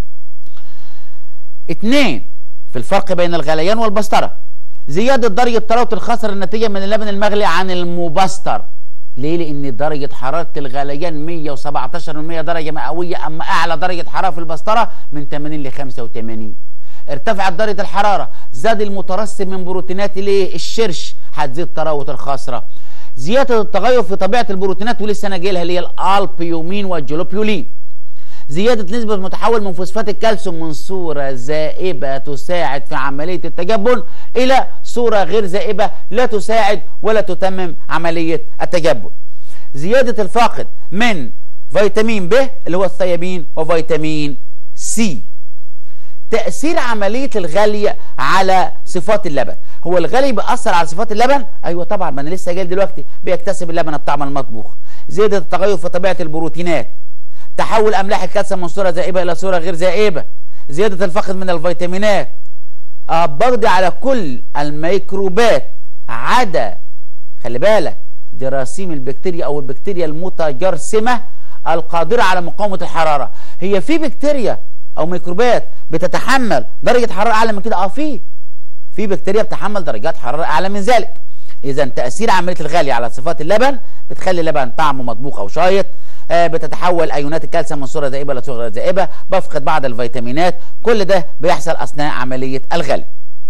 اتنين في الفرق بين الغليان والبسطره زيادة درجة طراوة الخصر الناتجة من اللبن المغلي عن المبستر ليه؟ لأن درجة حرارة الغليان 117 من 100 درجة مئوية أما أعلى درجة حرارة في البسطرة من 80 ل 85 ارتفعت درجة الحرارة زاد المترسب من بروتينات الايه؟ الشرش هتزيد طراوة الخصرة زيادة التغير في طبيعة البروتينات ولسه أنا جاي لها اللي هي الألبيومين والجلوبيولين زيادة نسبة متحول من فوسفات الكالسيوم من صورة زائبة تساعد في عملية التجبن إلى صورة غير زائبة لا تساعد ولا تتمم عملية التجبن زيادة الفاقد من فيتامين ب اللي هو الثيامين وفيتامين سي تأثير عملية الغلي على صفات اللبن هو الغلي بيأثر على صفات اللبن أيوة طبعا ما أنا لسه جاي دلوقتي بيكتسب اللبن الطعم المطبوخ زيادة التغير في طبيعة البروتينات تحول املاح الكالسيوم من صوره زائبه الى صوره غير زائبه زياده الفقد من الفيتامينات بقضي على كل الميكروبات عدا خلي بالك جراثيم البكتيريا او البكتيريا المتجرثمه القادره على مقاومه الحراره هي في بكتيريا او ميكروبات بتتحمل درجه حراره اعلى من كده اه في في بكتيريا بتحمل درجات حراره اعلى من ذلك اذا تاثير عمليه الغلي على صفات اللبن بتخلي اللبن طعمه مطبوخ او شايط آه بتتحول ايونات الكالسيوم من صوره زائبه لصوره زائبه بفقد بعض الفيتامينات كل ده بيحصل اثناء عمليه الغلي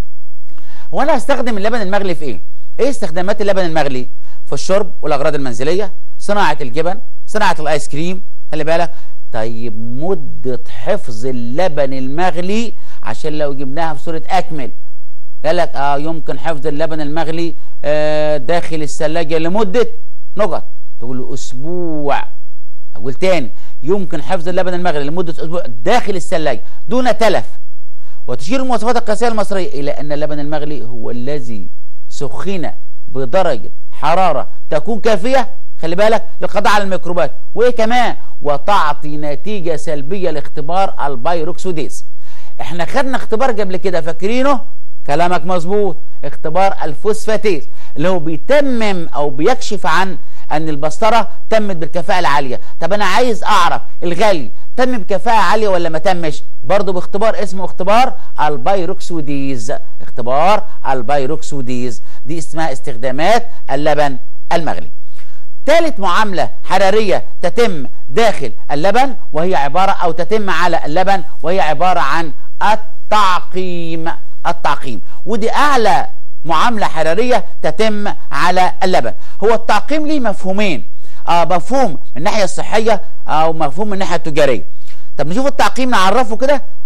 وانا هستخدم اللبن المغلي في ايه ايه استخدامات اللبن المغلي في الشرب والاغراض المنزليه صناعه الجبن صناعه الايس كريم خلي بالك طيب مده حفظ اللبن المغلي عشان لو جبناها في صوره اكمل قال لك اه يمكن حفظ اللبن المغلي آه داخل الثلاجه لمده نقط تقول له اسبوع اقول تاني يمكن حفظ اللبن المغلي لمده اسبوع داخل الثلاجه دون تلف وتشير المواصفات القياسيه المصريه الى ان اللبن المغلي هو الذي سخن بدرجه حراره تكون كافيه خلي بالك للقضاء على الميكروبات وايه كمان وتعطي نتيجه سلبيه لاختبار البيروكسوديز احنا خدنا اختبار قبل كده فاكرينه كلامك مظبوط اختبار الفوسفاتيز اللي هو بيتمم او بيكشف عن ان البسطره تمت بالكفاءه العاليه طب انا عايز اعرف الغلي تم بكفاءه عاليه ولا ما تمش برضه باختبار اسمه اختبار البيروكسوديز اختبار البيروكسوديز دي اسمها استخدامات اللبن المغلي ثالث معامله حراريه تتم داخل اللبن وهي عباره او تتم على اللبن وهي عباره عن التعقيم التعقيم ودي اعلى معاملة حرارية تتم على اللبن هو التعقيم ليه مفهومين آه مفهوم من الناحية الصحية أو مفهوم من الناحية التجارية طب نشوف التعقيم نعرفه كده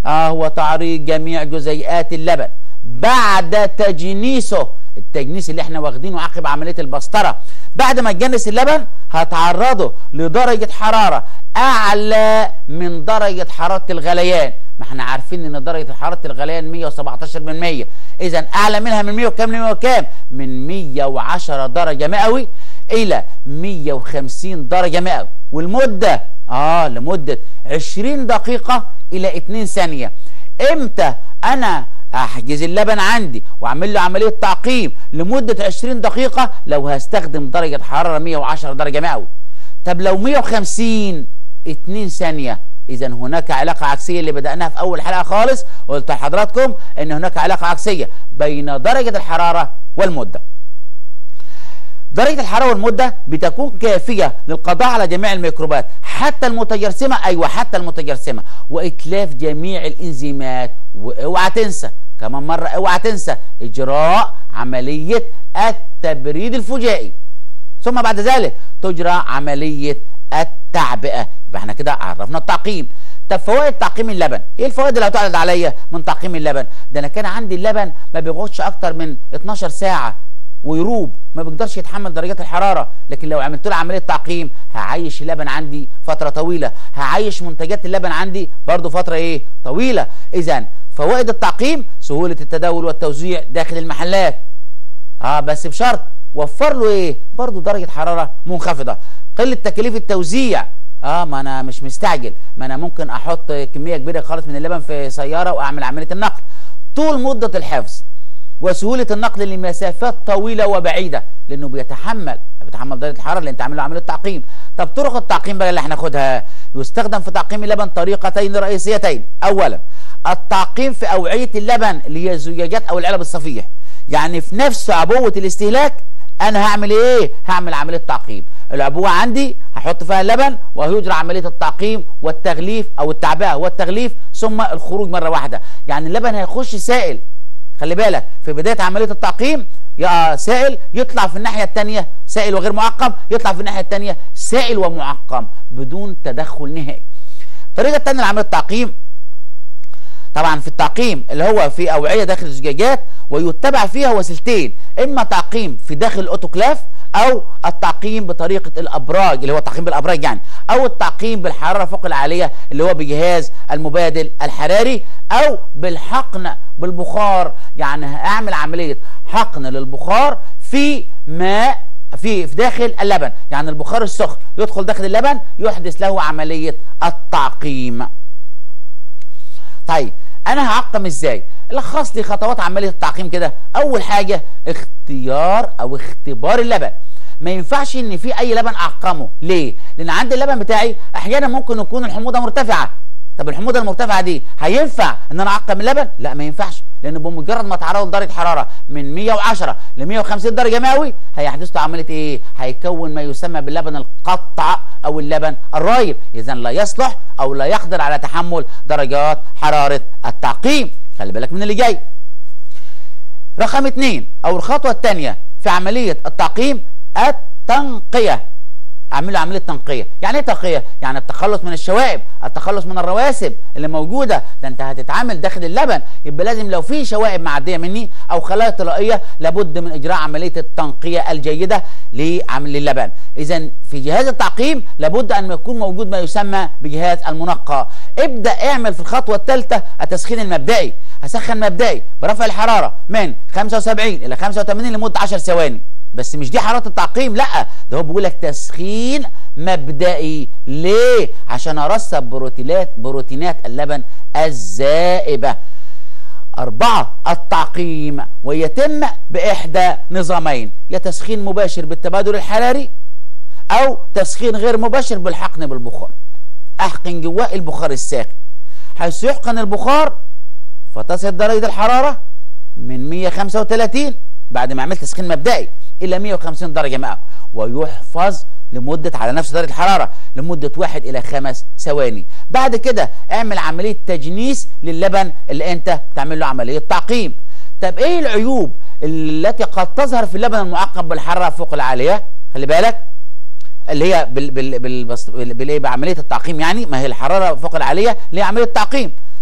اه هو تعريض جميع جزيئات اللبن بعد تجنيسه التجنيس اللي احنا واخدينه عقب عمليه البسطره بعد ما تجنس اللبن هتعرضه لدرجه حراره اعلى من درجه حراره الغليان ما احنا عارفين ان درجه حراره الغليان 117 من 100 اذا اعلى منها من 100 وكام من 100 وكام من 110 درجه مئوي الى 150 درجه مئوي والمده اه لمده 20 دقيقه الى 2 ثانيه امتى انا احجز اللبن عندي واعمل له عمليه تعقيم لمده 20 دقيقه لو هستخدم درجه حراره 110 درجه مئوي طب لو 150 2 ثانيه اذا هناك علاقه عكسيه اللي بداناها في اول حلقه خالص قلت لحضراتكم ان هناك علاقه عكسيه بين درجه الحراره والمده درجة الحرارة والمدة بتكون كافية للقضاء على جميع الميكروبات حتى المتجرثمة أيوة حتى المتجرثمة وإتلاف جميع الإنزيمات واوعى تنسى كمان مرة اوعى تنسى إجراء عملية التبريد الفجائي ثم بعد ذلك تجرى عملية التعبئة يبقى احنا كده عرفنا التعقيم طب فوائد تعقيم اللبن ايه الفوائد اللي هتعرض عليا من تعقيم اللبن ده انا كان عندي اللبن ما بيقعدش اكتر من 12 ساعه ويروب ما بيقدرش يتحمل درجات الحراره لكن لو عملت له عمليه تعقيم هعيش اللبن عندي فتره طويله هعيش منتجات اللبن عندي برضو فتره ايه طويله اذا فوائد التعقيم سهوله التداول والتوزيع داخل المحلات اه بس بشرط وفر له ايه برضو درجه حراره منخفضه قله تكاليف التوزيع اه ما انا مش مستعجل ما انا ممكن احط كميه كبيره خالص من اللبن في سياره واعمل عمليه النقل طول مده الحفظ وسهوله النقل لمسافات طويله وبعيده لانه بيتحمل بيتحمل درجه الحراره اللي انت عامل له عمليه تعقيم طب طرق التعقيم بقى اللي احنا ناخدها يستخدم في تعقيم اللبن طريقتين رئيسيتين اولا التعقيم في اوعيه اللبن اللي هي الزجاجات او العلب الصفيح يعني في نفس عبوه الاستهلاك انا هعمل ايه هعمل عمليه تعقيم العبوه عندي هحط فيها اللبن وهيجرى عمليه التعقيم والتغليف او التعبئه والتغليف ثم الخروج مره واحده يعني اللبن هيخش سائل خلي بالك في بدايه عمليه التعقيم يا سائل يطلع في الناحيه الثانيه سائل وغير معقم يطلع في الناحيه الثانيه سائل ومعقم بدون تدخل نهائي الطريقه الثانيه لعمليه التعقيم طبعا في التعقيم اللي هو في اوعيه داخل الزجاجات ويتبع فيها وسيلتين اما تعقيم في داخل الاوتوكلاف او التعقيم بطريقه الابراج اللي هو التعقيم بالابراج يعني او التعقيم بالحراره فوق العاليه اللي هو بجهاز المبادل الحراري او بالحقن بالبخار يعني اعمل عمليه حقن للبخار في ماء في في داخل اللبن يعني البخار السخن يدخل داخل اللبن يحدث له عمليه التعقيم طيب انا هعقم ازاي لخص لي خطوات عمليه التعقيم كده اول حاجه اختيار او اختبار اللبن ما ينفعش ان في اي لبن اعقمه ليه لان عندي اللبن بتاعي احيانا ممكن يكون الحموضه مرتفعه طب الحموضه المرتفعه دي هينفع ان انا اعقم اللبن لا ما ينفعش لان بمجرد ما تعرض لدرجه حراره من 110 ل 150 درجه مئوي هيحدث له عمليه ايه هيكون ما يسمى باللبن القطع او اللبن الرايب اذا لا يصلح او لا يقدر على تحمل درجات حراره التعقيم خلي بالك من اللي جاي رقم اثنين او الخطوه الثانيه في عمليه التعقيم التنقيه اعمل له عمليه تنقيه يعني ايه تنقيه يعني التخلص من الشوائب التخلص من الرواسب اللي موجوده ده انت هتتعامل داخل اللبن يبقى لازم لو في شوائب معديه مني او خلايا طلائيه لابد من اجراء عمليه التنقيه الجيده لعمل اللبن اذا في جهاز التعقيم لابد ان يكون موجود ما يسمى بجهاز المنقى ابدا اعمل في الخطوه الثالثه التسخين المبدئي هسخن مبدئي برفع الحراره من 75 الى 85 لمده 10 ثواني بس مش دي حراره التعقيم لا ده هو بيقول لك تسخين مبدئي ليه عشان ارسب بروتينات بروتينات اللبن الزائبه أربعة التعقيم ويتم بإحدى نظامين يا تسخين مباشر بالتبادل الحراري أو تسخين غير مباشر بالحقن بالبخار أحقن جواه البخار الساخن حيث يحقن البخار فتصل درجة الحرارة من 135 بعد ما عملت تسخين مبدئي الى 150 درجه مئويه ويحفظ لمده على نفس درجه الحراره لمده واحد الى خمس ثواني بعد كده اعمل عمليه تجنيس للبن اللي انت تعمل له عمليه تعقيم طب ايه العيوب التي قد تظهر في اللبن المعقم بالحراره فوق العاليه خلي بالك اللي هي بال بال بال بال بعمليه التعقيم يعني ما هي الحراره فوق العاليه اللي هي عمليه التعقيم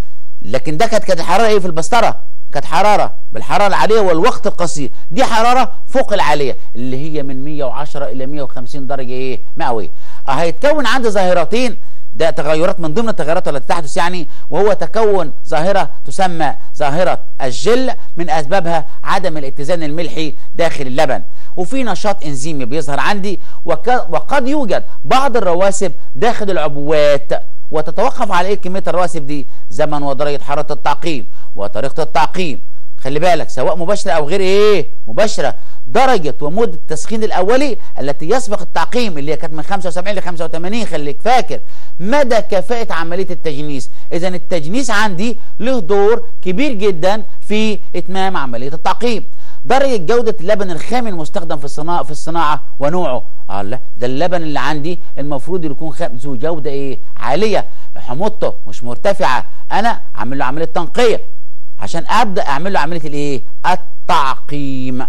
لكن ده كانت كانت الحراره ايه في البسطره كانت حراره بالحراره العاديه والوقت القصير دي حراره فوق العاليه اللي هي من 110 الى 150 درجه ايه مئويه هيتكون عندي ظاهرتين ده تغيرات من ضمن التغيرات التي تحدث يعني وهو تكون ظاهره تسمى ظاهره الجل من اسبابها عدم الاتزان الملحي داخل اللبن وفي نشاط انزيمي بيظهر عندي وقد يوجد بعض الرواسب داخل العبوات وتتوقف على ايه كميه الرواسب دي زمن ودرجه حراره التعقيم وطريقه التعقيم خلي بالك سواء مباشره او غير ايه مباشره درجه ومده التسخين الاولي التي يسبق التعقيم اللي هي كانت من 75 ل 85 خليك فاكر مدى كفاءه عمليه التجنيس اذا التجنيس عندي له دور كبير جدا في اتمام عمليه التعقيم درجه جوده اللبن الخام المستخدم في الصناعه في الصناعه ونوعه الله ده اللبن اللي عندي المفروض يكون ذو جوده ايه عاليه حموضته مش مرتفعه انا اعمل له عمليه تنقيه عشان ابدا اعمل له عمليه الايه التعقيم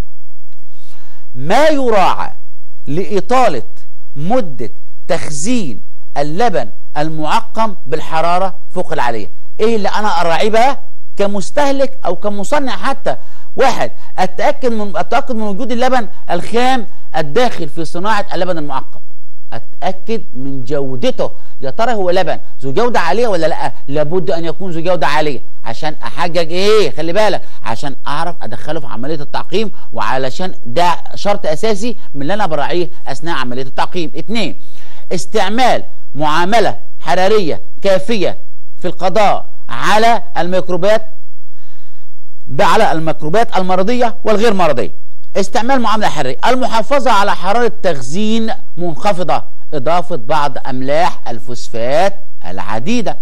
ما يراعى لاطاله مده تخزين اللبن المعقم بالحراره فوق العاليه ايه اللي انا اراعيه بقى كمستهلك او كمصنع حتى واحد اتاكد من اتاكد من وجود اللبن الخام الداخل في صناعه اللبن المعقم اتاكد من جودته يا ترى هو لبن ذو جوده عاليه ولا لا لابد ان يكون ذو جوده عاليه عشان احجج ايه خلي بالك عشان اعرف ادخله في عمليه التعقيم وعلشان ده شرط اساسي من اللي انا براعيه اثناء عمليه التعقيم اتنين استعمال معامله حراريه كافيه في القضاء على الميكروبات على الميكروبات المرضيه والغير مرضيه استعمال معامله حراريه المحافظه على حراره تخزين منخفضه اضافه بعض املاح الفوسفات العديده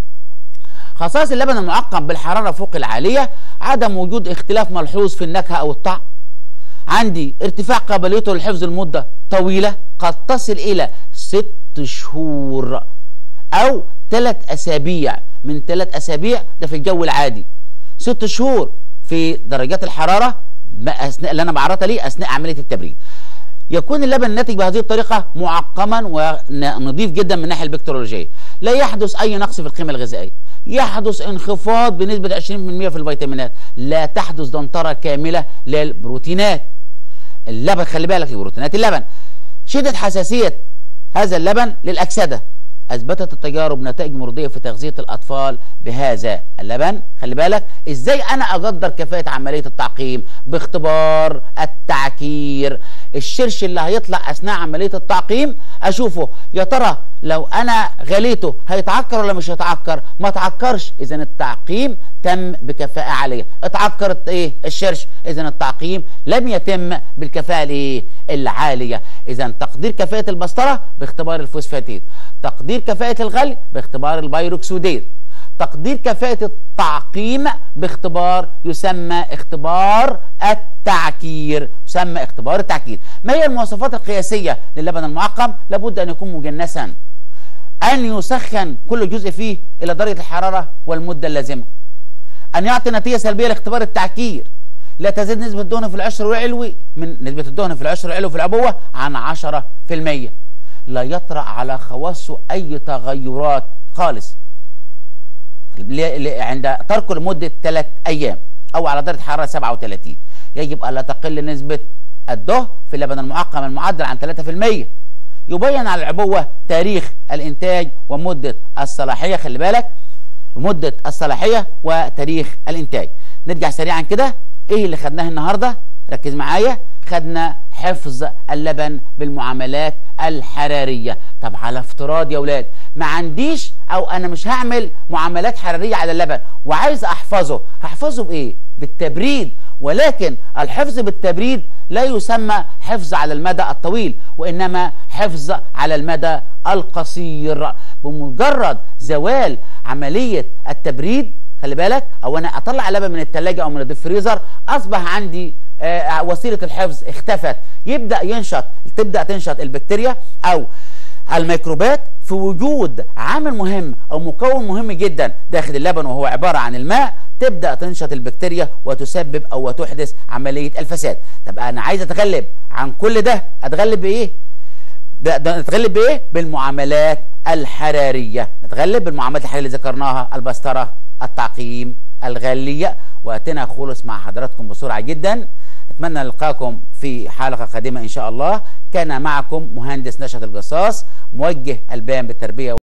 خصائص اللبن المعقم بالحراره فوق العاليه عدم وجود اختلاف ملحوظ في النكهه او الطعم عندي ارتفاع قابليته للحفظ المده طويله قد تصل الى ست شهور او ثلاث اسابيع من ثلاث اسابيع ده في الجو العادي ست شهور في درجات الحراره اثناء اللي انا بعرضها ليه اثناء عمليه التبريد يكون اللبن الناتج بهذه الطريقه معقما ونظيف جدا من الناحيه البكتيرولوجيه لا يحدث اي نقص في القيمه الغذائيه يحدث انخفاض بنسبه 20% في الفيتامينات لا تحدث دنطره كامله للبروتينات اللبن خلي بالك بروتينات اللبن شده حساسيه هذا اللبن للاكسده اثبتت التجارب نتائج مرضيه في تغذيه الاطفال بهذا اللبن خلي بالك ازاي انا اقدر كفاءه عمليه التعقيم باختبار التعكير الشرش اللي هيطلع اثناء عمليه التعقيم اشوفه يا ترى لو انا غليته هيتعكر ولا مش هيتعكر ما تعكرش اذا التعقيم تم بكفاءه عاليه اتعكر ايه الشرش اذا التعقيم لم يتم بالكفاءه الايه العاليه اذا تقدير كفاءه البسطره باختبار الفوسفاتيد تقدير كفاءه الغلي باختبار البيروكسوديد تقدير كفاءة التعقيم باختبار يسمى اختبار التعكير يسمى اختبار التعكير ما هي المواصفات القياسية للبن المعقم لابد أن يكون مجنسا أن يسخن كل جزء فيه إلى درجة الحرارة والمدة اللازمة أن يعطي نتيجة سلبية لاختبار التعكير لا تزيد نسبة الدهن في العشر العلوي من نسبة الدهن في العشر العلوي في العبوة عن 10% لا يطرأ على خواصه أي تغيرات خالص عند تركه لمدة 3 أيام أو على درجة حرارة 37 يجب ألا تقل نسبة الدهن في اللبن المعقم المعدل عن 3% يبين على العبوة تاريخ الإنتاج ومدة الصلاحية خلي بالك مدة الصلاحية وتاريخ الإنتاج نرجع سريعا كده إيه اللي خدناه النهاردة ركز معايا خدنا حفظ اللبن بالمعاملات الحرارية طب على افتراض يا ولاد ما عنديش او انا مش هعمل معاملات حرارية على اللبن وعايز احفظه هحفظه بايه بالتبريد ولكن الحفظ بالتبريد لا يسمى حفظ على المدى الطويل وإنما حفظ على المدى القصير بمجرد زوال عملية التبريد خلي بالك أو أنا أطلع لبن من الثلاجة أو من الديفريزر أصبح عندي آه وسيلة الحفظ اختفت يبدأ ينشط تبدأ تنشط البكتيريا أو الميكروبات في وجود عامل مهم او مكون مهم جدا داخل اللبن وهو عباره عن الماء تبدا تنشط البكتيريا وتسبب او تحدث عمليه الفساد طب انا عايز اتغلب عن كل ده اتغلب بايه ده, ده نتغلب بايه بالمعاملات الحراريه نتغلب بالمعاملات الحراريه اللي ذكرناها البسطره التعقيم الغاليه وقتنا خلص مع حضراتكم بسرعه جدا نتمنى نلقاكم في حلقه قادمه ان شاء الله كان معكم مهندس نشط الجصاص موجه البيان بالتربيه